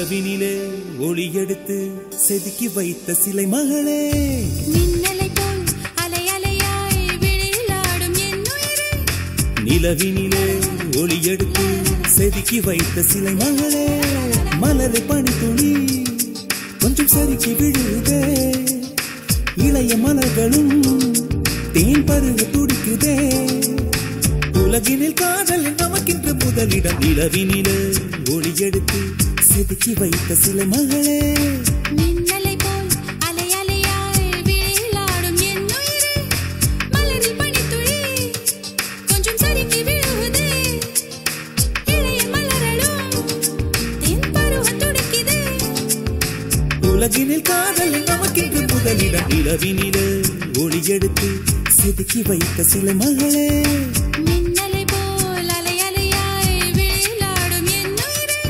நிலவினிலே ஒளி எடுத்து செதுக்கி வைத்த சிலை மகளே மின்னலை போல் அலை அலையாய் விழிலாடும் என் உயிரே நிலவினிலே ஒளி எடுத்து செதுக்கி வைத்த சிலை மகளே மலரை பனித்துளி கொஞ்சம் சறுக்கி விழுதே இளைய மலர்களும் தேன் பருக துடிக்குதே உலகினில் காதல் நமக்கின்ற முதலிடம் நிலவினிலே ஒளி எடுத்து செதுக்கி வைத்த சிலை மகளே மின்னலை போல் அலை அலையாய் விழிலாடும் என் உயிரே மலரில் பனித்துளி கொஞ்சம் சறுக்கி விழுகுதே இளைய மலரலும் தென் பருவம் துடிக்குதே உலகினில் காதல் நமக்கின்ற முதலிடம் நிலவினிலே ஒளி எடுத்து செதுக்கி வைத்த சிலை மகளே மின்னலை போல் அலை அலையாய் விழிலாடும் என் உயிரே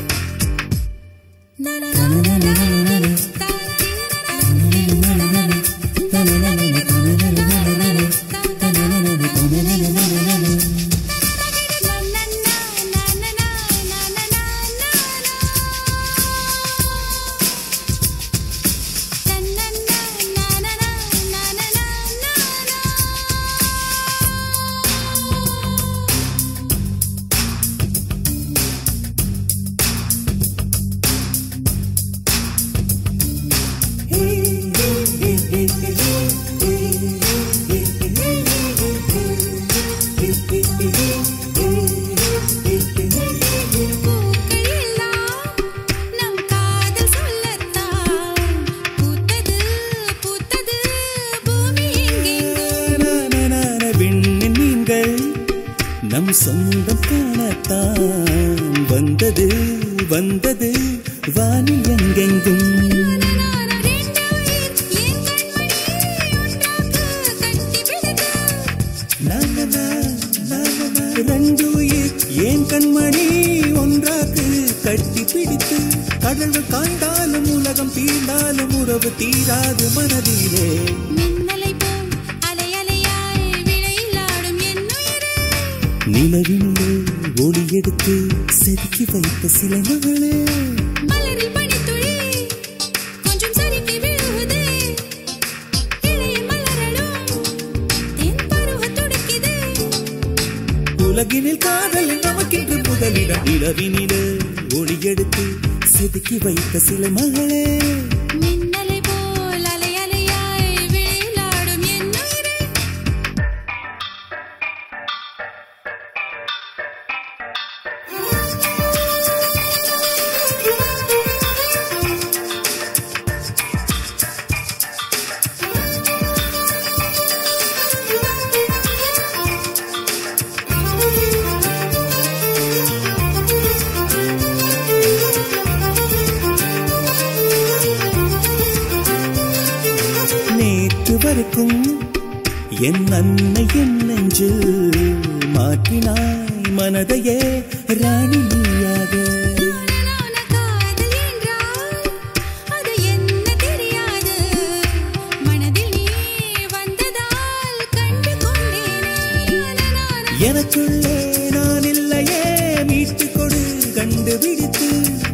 பூக்கள் எல்லாம் நம் காதல் சொல்லத்தான் பூத்தது பூத்தது பூமி எங்கெங்கும் விண்ணின் மீன்கள் நம் சொந்தம் காணத்தான் வந்தது வந்தது வானில் எங்கெங்கும் ரெண்டு உயிர் ஏன் கண்மணி ஒன்றாக்கு கட்டி பிடித்து கடல்கள் காய்ந்தாலும் உலகம் தீர்ந்தாலும் உறவு தீராது மனதிலே நிலவினிலே ஒளி எடுத்து செதுக்கி வைத்த சிலை மகளே உலகினில் காதல் நமக்கென்று முதலிடம் நிலவினிலே ஒளி எடுத்து செதுக்கி வைத்த சிலை மகளே நேற்று வரைக்கும் என் அன்னை என் நெஞ்சில் மாற்றினாய் மனதையே ராணி நீயாக எனக்குள்ளே நான் இல்லையே மீட்டு கொடு கண்டுபிடித்து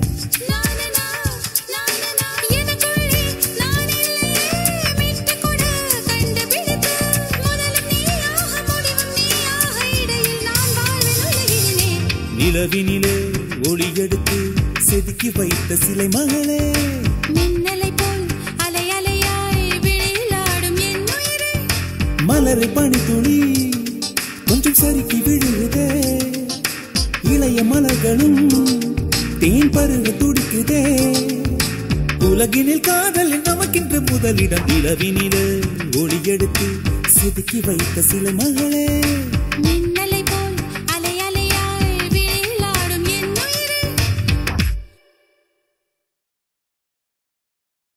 நிலவினிலே ஒளி எடுத்து செதுக்கி வைத்த சிலை மகளே மின்னலை போல் அலை அலையாய் விழிலாடும் என் உயிரே மலரை பனித்துளி கொஞ்சம் சறுக்கி விழுதே இளைய மலர்களும் தேன் பருக துடிக்குதே உலகினில் காதல் நமக்கின்ற முதலிடம் நிலவினிலே ஒளி எடுத்து செதுக்கி வைத்த சில மகளே